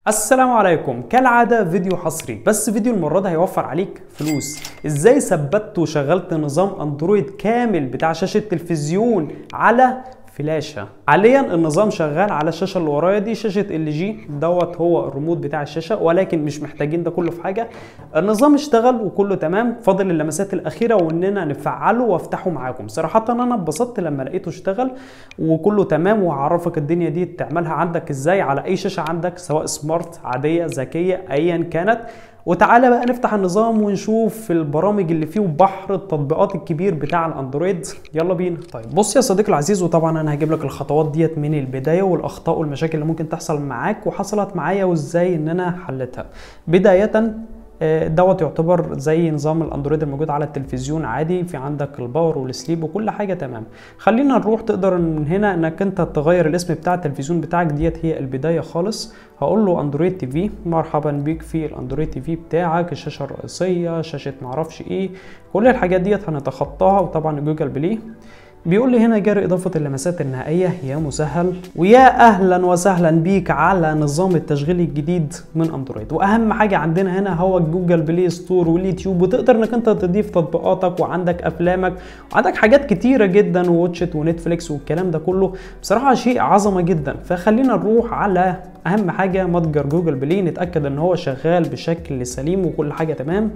السلام عليكم كالعادة فيديو حصري بس فيديو المرة ده هيوفر عليك فلوس ازاي ثبتت وشغلت نظام اندرويد كامل بتاع شاشة تلفزيون على فلاشة حاليا النظام شغال على الشاشة اللي ورايا دي شاشة ال جي دوت هو الريموت بتاع الشاشة ولكن مش محتاجين ده كله في حاجة النظام اشتغل وكله تمام فاضل اللمسات الأخيرة وإننا نفعله وافتحه معاكم صراحة أنا اتبسطت لما لقيته اشتغل وكله تمام وهعرفك الدنيا دي تعملها عندك ازاي على أي شاشة عندك سواء سمارت عادية ذكية أيا كانت وتعالى بقى نفتح النظام ونشوف البرامج اللي فيه وبحر التطبيقات الكبير بتاع الاندرويد يلا بينا طيب بص يا صديقي العزيز وطبعا انا هجيب لك الخطوات ديت من البدايه والاخطاء والمشاكل اللي ممكن تحصل معاك وحصلت معايا وازاي ان انا حلتها بدايه دوت يعتبر زي نظام الاندرويد الموجود على التلفزيون عادي في عندك الباور والسليب وكل حاجه تمام خلينا نروح تقدر من هنا انك انت تغير الاسم بتاع التلفزيون بتاعك ديت هي البدايه خالص هقول له اندرويد تي في مرحبا بيك في الاندرويد تي في بتاعك الشاشه الرئيسيه شاشه معرفش ايه كل الحاجات ديت هنتخطاها وطبعا جوجل بلاي بيقول لي هنا جاري إضافة اللمسات النهائية يا مسهل ويا أهلا وسهلا بيك على نظام التشغيل الجديد من أندرويد وأهم حاجة عندنا هنا هو جوجل بلاي ستور واليوتيوب وتقدر إنك أنت تضيف تطبيقاتك وعندك أفلامك وعندك حاجات كتيرة جدا وواتشت ونتفليكس والكلام ده كله بصراحة شيء عظمة جدا فخلينا نروح على أهم حاجة متجر جوجل بلاي نتأكد إن هو شغال بشكل سليم وكل حاجة تمام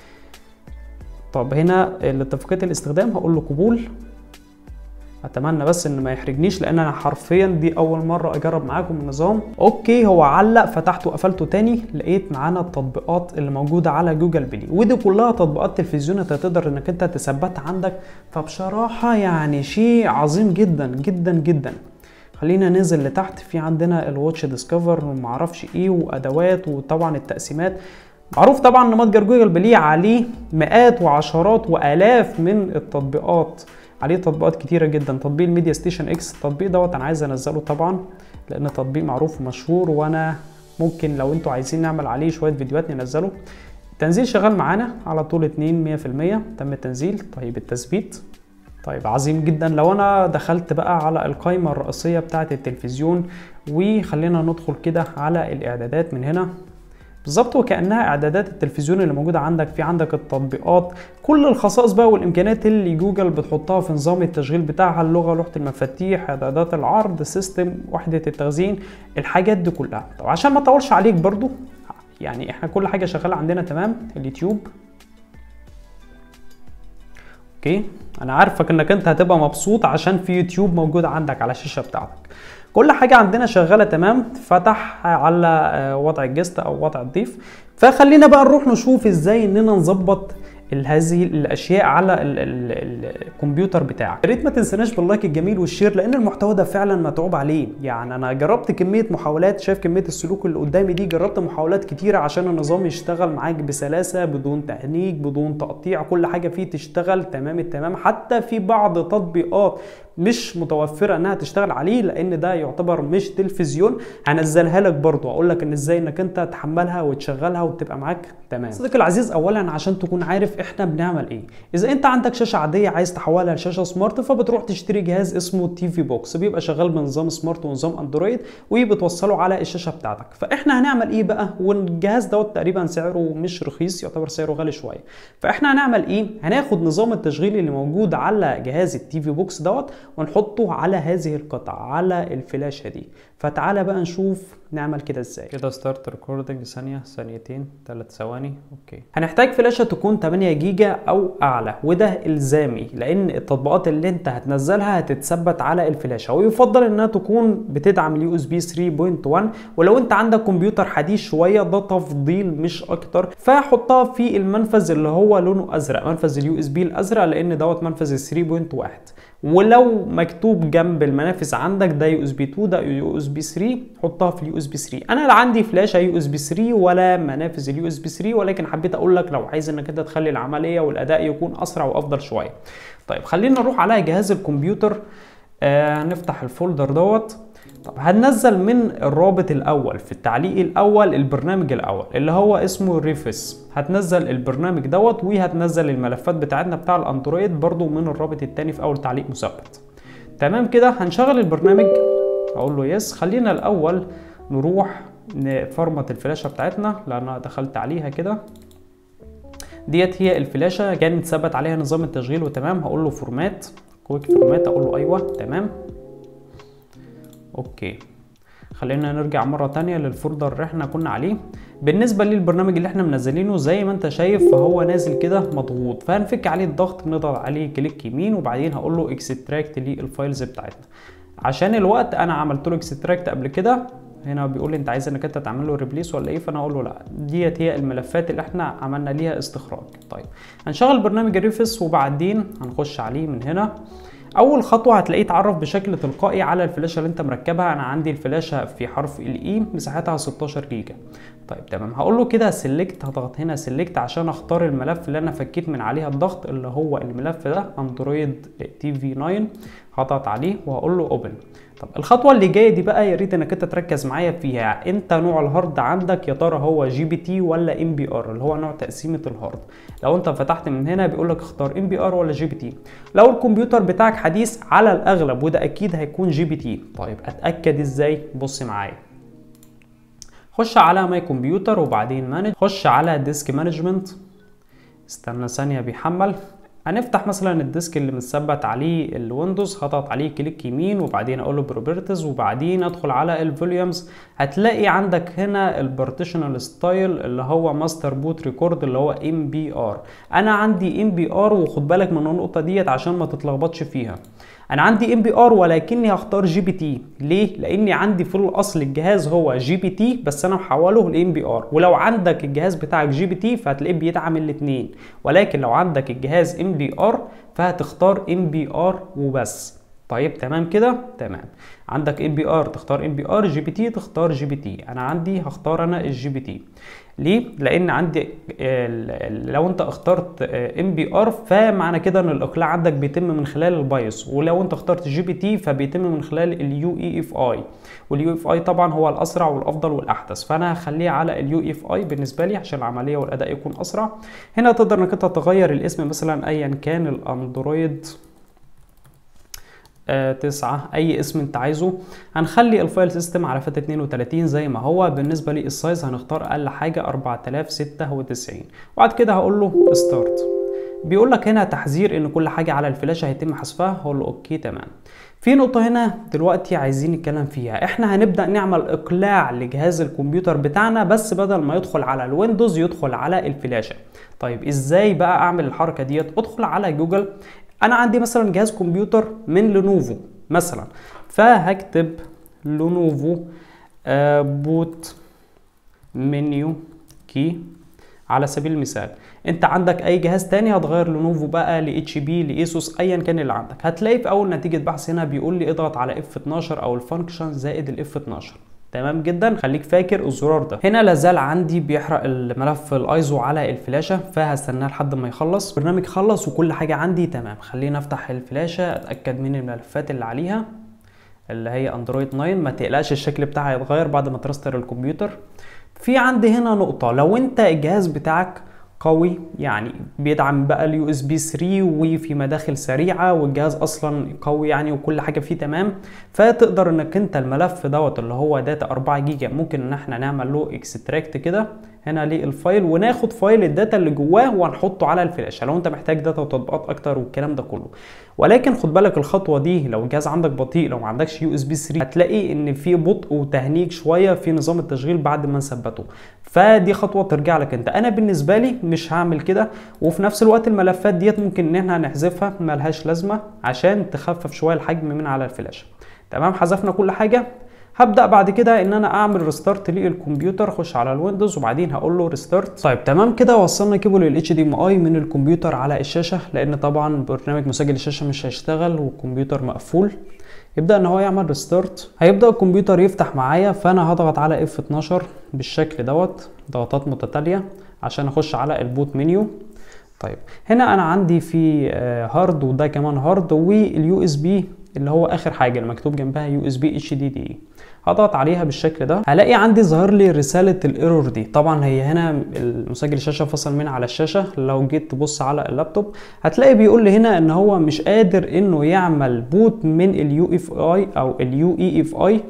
طب هنا اتفاقية الاستخدام هقول له قبول اتمنى بس ان ما يحرجنيش لان انا حرفيا دي اول مره اجرب معاكم النظام اوكي هو علق فتحته وقفلته تاني لقيت معانا التطبيقات اللي موجوده على جوجل بلاي ودي كلها تطبيقات تلفزيون انت تقدر انك انت تثبتها عندك فبصراحه يعني شيء عظيم جدا جدا جدا خلينا ننزل لتحت في عندنا الواتش ديسكفر ومعرفش ايه وادوات وطبعا التقسيمات معروف طبعا ان متجر جوجل بلاي عليه مئات وعشرات والاف من التطبيقات عليه تطبيقات كتيره جدا تطبيق الميديا ستيشن اكس التطبيق دوت انا عايز انزله طبعا لان تطبيق معروف ومشهور وانا ممكن لو انتوا عايزين نعمل عليه شويه فيديوهات ننزله التنزيل شغال معانا على طول 2 100% تم التنزيل طيب التثبيت طيب عظيم جدا لو انا دخلت بقى على القائمه الرئيسيه بتاعه التلفزيون وخلينا ندخل كده على الاعدادات من هنا بالظبط وكانها اعدادات التلفزيون اللي موجوده عندك في عندك التطبيقات كل الخصائص بقى والامكانيات اللي جوجل بتحطها في نظام التشغيل بتاعها اللغه لوحه المفاتيح اعدادات العرض سيستم وحده التخزين الحاجات دي كلها طب عشان ما اطولش عليك برضو يعني احنا كل حاجه شغاله عندنا تمام اليوتيوب اوكي انا عارفك انك انت هتبقى مبسوط عشان في يوتيوب موجود عندك على الشاشه بتاعتك كل حاجه عندنا شغاله تمام فتح على وضع الجست او وضع الضيف فخلينا بقى نروح نشوف ازاي اننا نظبط هذه الاشياء على ال ال الكمبيوتر بتاعك يا ريت ما تنسناش باللايك الجميل والشير لان المحتوى ده فعلا متعوب عليه يعني انا جربت كميه محاولات شايف كميه السلوك اللي قدامي دي جربت محاولات كتيره عشان النظام يشتغل معاك بسلاسه بدون تهنيج بدون تقطيع كل حاجه فيه تشتغل تمام التمام حتى في بعض تطبيقات مش متوفره انها تشتغل عليه لان ده يعتبر مش تلفزيون هنزلها لك برضو اقول لك ان ازاي انك انت تحملها وتشغلها وتبقى معاك تمام صديقي العزيز اولا عشان تكون عارف احنا بنعمل ايه اذا انت عندك شاشه عاديه عايز تحولها لشاشه سمارت فبتروح تشتري جهاز اسمه تي في بوكس بيبقى شغال بنظام سمارت ونظام اندرويد وبتوصله على الشاشه بتاعتك فاحنا هنعمل ايه بقى والجهاز دوت تقريبا سعره مش رخيص يعتبر سعره غالي شويه فاحنا هنعمل ايه هناخد نظام التشغيل اللي موجود على جهاز التي في بوكس دوت ونحطه على هذه القطعة على الفلاشة دي فتعالى بقى نشوف نعمل كده ازاي كده ستارت ريكوردنج ثانية ثانيتين ثلاث ثواني اوكي هنحتاج فلاشة تكون 8 جيجا او اعلى وده الزامي لان التطبيقات اللي انت هتنزلها هتتثبت على الفلاشة ويفضل انها تكون بتدعم اليو اس بي 3.1 ولو انت عندك كمبيوتر حديث شوية ده تفضيل مش اكتر فحطها في المنفذ اللي هو لونه ازرق منفذ اليو اس بي الازرق لان دوت منفذ 3.1 ولو مكتوب جنب المنافذ عندك ده يو اس بي 2 ده يو اس بي 3 حطها في اليو اس بي 3 انا لا عندي فلاشه يو اس بي 3 ولا منافذ اليو اس بي 3 ولكن حبيت اقول لك لو عايز انك انت تخلي العمليه والاداء يكون اسرع وافضل شويه طيب خلينا نروح على جهاز الكمبيوتر آه نفتح الفولدر دوت طب هننزل من الرابط الاول في التعليق الاول البرنامج الاول اللي هو اسمه ريفس هتنزل البرنامج دوت وهتنزل الملفات بتاعتنا بتاع الاندرويد برضو من الرابط التاني في اول تعليق مثبت تمام كده هنشغل البرنامج اقول له يس خلينا الاول نروح نفرمت الفلاشه بتاعتنا لان انا دخلت عليها كده ديت هي الفلاشه كانت ثبت عليها نظام التشغيل وتمام هقول له فورمات كويك فورمات اقول له ايوه تمام اوكي خلينا نرجع مرة تانية للفولدر اللي احنا كنا عليه بالنسبة للبرنامج اللي احنا منزلينه زي ما انت شايف فهو نازل كده مضغوط فهنفك عليه الضغط بنضغط عليه كليك يمين وبعدين هقول له اكستراكت للفايلز بتاعتنا عشان الوقت انا عملت له اكستراكت قبل كده هنا بيقول لي انت عايز انك انت تعمل له ريبليس ولا ايه فانا اقول له لا ديت هي الملفات اللي احنا عملنا ليها استخراج طيب هنشغل برنامج الريفس وبعدين هنخش عليه من هنا اول خطوه هتلاقيه اتعرف بشكل تلقائي على الفلاشه اللي انت مركبها انا عندي الفلاشه في حرف الاي مساحتها 16 جيجا طيب تمام هقول له كده سيلكت هضغط هنا سيلكت عشان اختار الملف اللي انا فكيت من عليها الضغط اللي هو الملف ده اندرويد تي في 9 هضغط عليه وهقول له اوبن طب الخطوه اللي جايه دي بقى يا ريت انك انت تركز معايا فيها انت نوع الهارد عندك يا ترى هو جي بي تي ولا ام بي ار اللي هو نوع تقسيمه الهارد لو انت فتحت من هنا بيقول لك اختار ام بي ار ولا جي بي تي لو الكمبيوتر بتاعك حديث على الاغلب وده اكيد هيكون جي بي تي طيب اتاكد ازاي بص معايا خش على ماي كمبيوتر وبعدين مانج خش على ديسك مانجمنت استنى ثانيه بيحمل هنفتح مثلا الديسك اللي متثبت عليه الويندوز هضغط عليه كليك يمين وبعدين اقول له بروبرتيز وبعدين ادخل على الفوليومز هتلاقي عندك هنا البارتيشنال ستايل اللي هو ماستر بوت ريكورد اللي هو ام بي ار انا عندي ام بي ار وخد بالك من النقطه ديت عشان ما تتلخبطش فيها انا عندي ام بي ار ولكني هختار جي بي تي ليه لاني عندي في الاصل الجهاز هو جي بي تي بس انا محوله لام بي ار ولو عندك الجهاز بتاعك جي بي تي فهتلاقيه بيدعم الاثنين ولكن لو عندك الجهاز ام بي ار فهتختار ام بي ار وبس طيب تمام كده تمام عندك ام بي ار تختار ام بي ار جي بي تي تختار جي بي تي انا عندي هختار انا الجي بي تي ليه لان عندي لو انت اخترت ام بي ار فمعنى كده ان الاقلاع عندك بيتم من خلال البايوس ولو انت اخترت جي بي تي فبيتم من خلال اليو اي اف اي واليو اف اي طبعا هو الاسرع والافضل والاحدث فانا هخليه على اليو اف اي بالنسبه لي عشان العمليه والاداء يكون اسرع هنا تقدر انك انت تغير الاسم مثلا ايا كان الاندرويد آه تسعة اي اسم انت عايزه هنخلي الفايل سيستم على فات 32 زي ما هو بالنسبة للسايز هنختار اقل حاجة 4096 وبعد كده هقول له ستارت بيقول لك هنا تحذير ان كل حاجة على الفلاشة هيتم حذفها هقول له اوكي تمام في نقطة هنا دلوقتي عايزين نتكلم فيها احنا هنبدأ نعمل اقلاع لجهاز الكمبيوتر بتاعنا بس بدل ما يدخل على الويندوز يدخل على الفلاشة طيب ازاي بقى اعمل الحركة ديت ادخل على جوجل انا عندي مثلا جهاز كمبيوتر من لينوفو مثلا فهكتب لينوفو آه بوت منيو كي على سبيل المثال انت عندك اي جهاز تاني هتغير لينوفو بقى ل اتش بي لايسوس ايا كان اللي عندك هتلاقي في اول نتيجه بحث هنا بيقول لي اضغط على اف 12 او الفانكشن زائد الاف 12 تمام جدا خليك فاكر الزرار ده هنا لازال عندي بيحرق الملف الايزو على الفلاشه فهستناه لحد ما يخلص البرنامج خلص وكل حاجه عندي تمام خلينا افتح الفلاشه اتاكد من الملفات اللي عليها اللي هي اندرويد 9 ما تقلقش الشكل بتاعها هيتغير بعد ما ترستر الكمبيوتر في عندي هنا نقطه لو انت الجهاز بتاعك قوي يعني بيدعم بقى اليو اس بي 3 وفي مداخل سريعه والجهاز اصلا قوي يعني وكل حاجه فيه تمام فتقدر انك انت الملف دوت اللي هو داتا 4 جيجا ممكن ان احنا نعمل له اكستراكت كده هنا للفايل وناخد فايل الداتا اللي جواه وهنحطه على الفلاشه لو انت محتاج داتا وتطبيقات اكتر والكلام ده كله ولكن خد بالك الخطوه دي لو الجهاز عندك بطيء لو ما عندكش يو اس بي 3 هتلاقي ان في بطء وتهنيج شويه في نظام التشغيل بعد ما نثبته فدي خطوه ترجع لك انت انا بالنسبه لي مش هعمل كده وفي نفس الوقت الملفات ديت ممكن ان احنا نحذفها ملهاش لازمه عشان تخفف شويه الحجم من على الفلاشه تمام حذفنا كل حاجه هبدا بعد كده ان انا اعمل ريستارت للكمبيوتر اخش على الويندوز وبعدين هقول له ريستارت طيب تمام كده وصلنا كيبل الاتش دي ام اي من الكمبيوتر على الشاشه لان طبعا برنامج مسجل الشاشه مش هيشتغل والكمبيوتر مقفول يبدا ان هو يعمل ريستارت هيبدا الكمبيوتر يفتح معايا فانا هضغط على اف 12 بالشكل دوت ضغطات متتاليه عشان اخش على البوت منيو طيب هنا انا عندي في هارد وده كمان هارد واليو اس بي اللي هو اخر حاجه اللي مكتوب جنبها يو اس بي اتش دي دي هضغط عليها بالشكل ده هلاقي عندي ظاهر لي رساله الايرور دي طبعا هي هنا المسجل الشاشه فصل من على الشاشه لو جيت تبص على اللابتوب هتلاقي بيقول لي هنا ان هو مش قادر انه يعمل بوت من اليو اف اي او اليو اي اف اي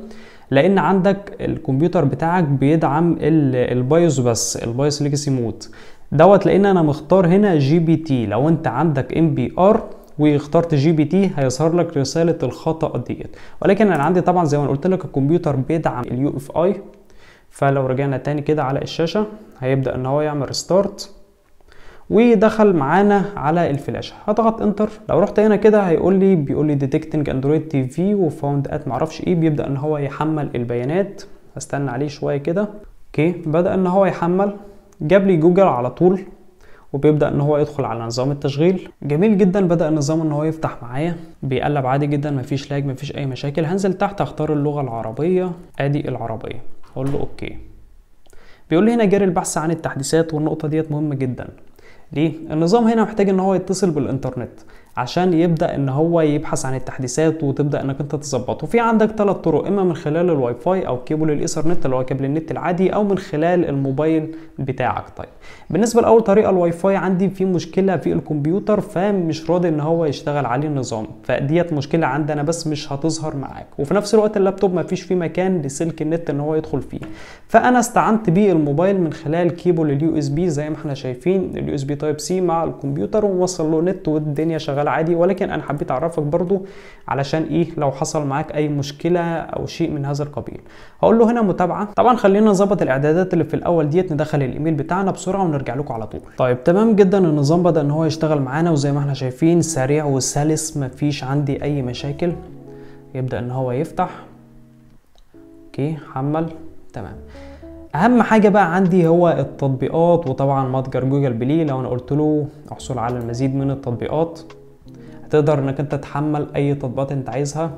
لان عندك الكمبيوتر بتاعك بيدعم ال- البايوس بس البايوس ليجاسي مود دوت لان انا مختار هنا جي بي تي لو انت عندك ام بي ار واخترت جي بي تي هيظهر لك رساله الخطا ديت ولكن انا عندي طبعا زي ما قلت لك الكمبيوتر بيدعم اليو اف اي فلو رجعنا تاني كده على الشاشه هيبدا ان هو يعمل ستارت ودخل معانا على الفلاشه هضغط انتر لو رحت هنا كده هيقول لي بيقول لي ديتكتنج اندرويد تي في وفاوند ات معرفش ايه بيبدا ان هو يحمل البيانات استنى عليه شويه كده اوكي بدا ان هو يحمل جاب لي جوجل على طول وبيبدا ان هو يدخل على نظام التشغيل جميل جدا بدا النظام ان هو يفتح معايا بيقلب عادي جدا مفيش لاج مفيش اي مشاكل هنزل تحت اختار اللغه العربيه ادي العربيه اقول له اوكي بيقول لي هنا جاري البحث عن التحديثات والنقطه ديت مهمه جدا ليه النظام هنا محتاج ان هو يتصل بالانترنت عشان يبدا ان هو يبحث عن التحديثات وتبدا انك انت تظبطه في عندك ثلاث طرق اما من خلال الواي فاي او كيبل الايثرنت اللي هو كابل النت العادي او من خلال الموبايل بتاعك طيب بالنسبه لاول طريقه الواي فاي عندي في مشكله في الكمبيوتر فمش راضي ان هو يشتغل عليه النظام فديت مشكله عندنا بس مش هتظهر معاك وفي نفس الوقت اللابتوب ما فيش فيه مكان لسلك النت ان هو يدخل فيه فانا استعنت بيه الموبايل من خلال كيبل اليو اس بي زي ما احنا شايفين اليو اس بي تايب سي مع الكمبيوتر وموصل له نت والدنيا شغاله عادي ولكن انا حبيت اعرفك برضو علشان ايه لو حصل معاك اي مشكله او شيء من هذا القبيل هقول له هنا متابعه طبعا خلينا نظبط الاعدادات اللي في الاول ديت ندخل الايميل بتاعنا بسرعه ونرجع لكم على طول طيب تمام جدا النظام بدا ان هو يشتغل معانا وزي ما احنا شايفين سريع وسلس مفيش عندي اي مشاكل يبدا ان هو يفتح اوكي حمل تمام اهم حاجه بقى عندي هو التطبيقات وطبعا متجر جوجل بلاي لو انا قلت له احصل على المزيد من التطبيقات هتقدر انك انت تحمل اي تطبيقات انت عايزها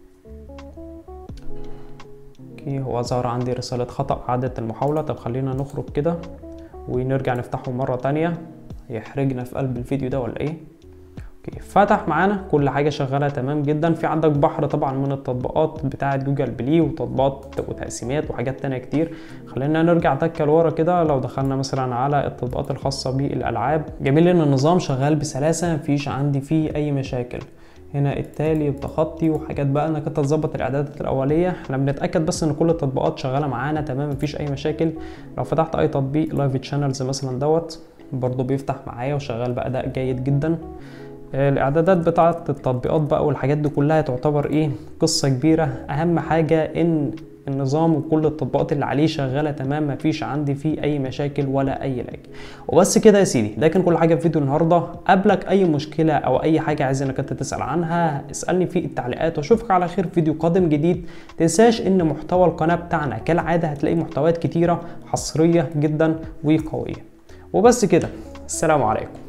اوكي هو ظهر عندي رساله خطا اعاده المحاوله طب خلينا نخرج كده ونرجع نفتحه مره تانية يحرجنا في قلب الفيديو ده ولا ايه اوكي فتح معانا كل حاجه شغاله تمام جدا في عندك بحر طبعا من التطبيقات بتاعه جوجل بلاي وتطبيقات وتقسيمات وحاجات تانية كتير خلينا نرجع تكه لورا كده لو دخلنا مثلا على التطبيقات الخاصه بالالعاب جميل ان النظام شغال بسلاسه مفيش عندي فيه اي مشاكل هنا التالي بتخطي وحاجات بقى انك انت تظبط الاعدادات الاوليه احنا بنتاكد بس ان كل التطبيقات شغاله معانا تمام مفيش اي مشاكل لو فتحت اي تطبيق لايف تشانلز مثلا دوت برضو بيفتح معايا وشغال باداء جيد جدا الاعدادات بتاعه التطبيقات بقى والحاجات دي كلها تعتبر ايه قصه كبيره اهم حاجه ان النظام وكل التطبيقات اللي عليه شغاله تمام مفيش عندي فيه اي مشاكل ولا اي لاج وبس كده يا سيدي ده كان كل حاجه في فيديو النهارده قابلك اي مشكله او اي حاجه عايز انك انت تسال عنها اسالني في التعليقات واشوفك على خير في فيديو قادم جديد تنساش ان محتوى القناه بتاعنا كالعاده هتلاقي محتويات كتيره حصريه جدا وقويه وبس كده السلام عليكم